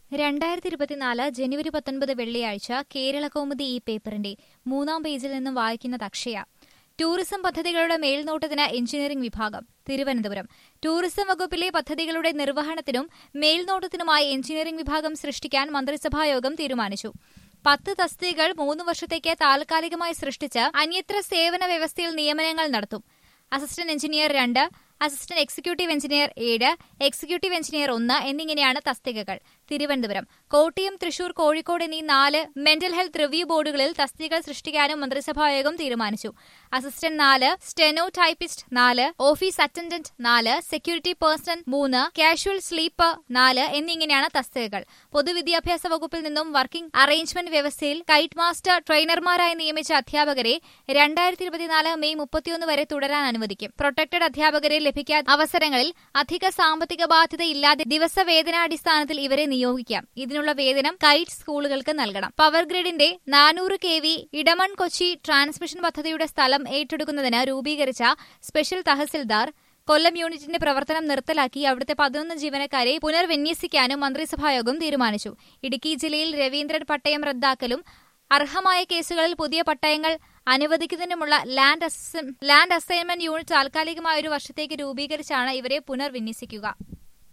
രണ്ടായിരത്തി ഇരുപത്തിനാല് ജനുവരി പത്തൊൻപത് വെള്ളിയാഴ്ച കേരള കൗമുദി ഈ പേപ്പറിന്റെ മൂന്നാം പേജിൽ നിന്നും വായിക്കുന്നത് അക്ഷയ ടൂറിസം പദ്ധതികളുടെ മേൽനോട്ടത്തിന് എഞ്ചിനീയറിംഗ് വിഭാഗം തിരുവനന്തപുരം ടൂറിസം വകുപ്പിലെ പദ്ധതികളുടെ നിർവഹണത്തിനും മേൽനോട്ടത്തിനുമായി എഞ്ചിനീയറിംഗ് വിഭാഗം സൃഷ്ടിക്കാൻ മന്ത്രിസഭായോഗം തീരുമാനിച്ചു പത്ത് തസ്തികകൾ മൂന്ന് വർഷത്തേക്ക് താൽക്കാലികമായി സൃഷ്ടിച്ച് അന്യത്ര സേവന വ്യവസ്ഥയിൽ നിയമനങ്ങൾ നടത്തും അസിസ്റ്റന്റ് എഞ്ചിനീയർ രണ്ട് അസിസ്റ്റന്റ് എക്സിക്യൂട്ടീവ് എഞ്ചിനീയർ ഏഴ് എക്സിക്യൂട്ടീവ് എഞ്ചിനീയർ ഒന്ന് എന്നിങ്ങനെയാണ് തസ്തികകൾ തിരുവനന്തപുരം കോട്ടയം തൃശൂർ കോഴിക്കോട് എന്നീ നാല് മെന്റൽ ഹെൽത്ത് റിവ്യൂ ബോർഡുകളിൽ തസ്തികകൾ സൃഷ്ടിക്കാനും മന്ത്രിസഭായോഗം തീരുമാനിച്ചു അസിസ്റ്റന്റ് നാല് സ്റ്റെനോ ടൈപ്പിസ്റ്റ് നാല് ഓഫീസ് അറ്റൻഡന്റ് നാല് സെക്യൂരിറ്റി പേഴ്സൺ മൂന്ന് കാഷ്വൽ സ്ലീപ്പർ നാല് എന്നിങ്ങനെയാണ് തസ്തികകൾ പൊതുവിദ്യാഭ്യാസ വകുപ്പിൽ നിന്നും വർക്കിംഗ് അറേഞ്ച്മെന്റ് വ്യവസ്ഥയിൽ കൈറ്റ് മാസ്റ്റർ ട്രെയിനർമാരായി നിയമിച്ച അധ്യാപകരെ രണ്ടായിരത്തി ഇരുപത്തിനാല് മെയ് മുപ്പത്തിയൊന്ന് വരെ തുടരാൻ അനുവദിക്കും പ്രൊട്ടക്ടഡ് അധ്യാപകരെ ലഭിക്കാത്ത അവസരങ്ങളിൽ അധിക സാമ്പത്തിക ബാധ്യതയില്ലാതെ ദിവസവേതനാടിസ്ഥാനത്തിൽ ഇവരെ നിയോഗിക്കാം ഇതിനുള്ള വേതനം കൈറ്റ് സ്കൂളുകൾക്ക് നൽകണം പവർ ഗ്രിഡിന്റെ നാനൂറ് K V Edamon Kochi transmission പദ്ധതിയുടെ സ്ഥലം ഏറ്റെടുക്കുന്നതിന് രൂപീകരിച്ച സ്പെഷ്യൽ തഹസിൽദാർ കൊല്ലം യൂണിറ്റിന്റെ പ്രവർത്തനം നിർത്തലാക്കി അവിടുത്തെ പതിനൊന്ന് ജീവനക്കാരെ പുനർവിന്യസിക്കാനും മന്ത്രിസഭായോഗം തീരുമാനിച്ചു ഇടുക്കി ജില്ലയിൽ രവീന്ദ്രൻ പട്ടയം റദ്ദാക്കലും അർഹമായ കേസുകളിൽ പുതിയ പട്ടയങ്ങൾ അനുവദിക്കുന്നതിനുമുള്ള ലാൻഡ് അസൈൻമെന്റ് യൂണിറ്റ് താൽക്കാലികമായ ഒരു വർഷത്തേക്ക് രൂപീകരിച്ചാണ് ഇവരെ പുനർവിന്യസിക്കുക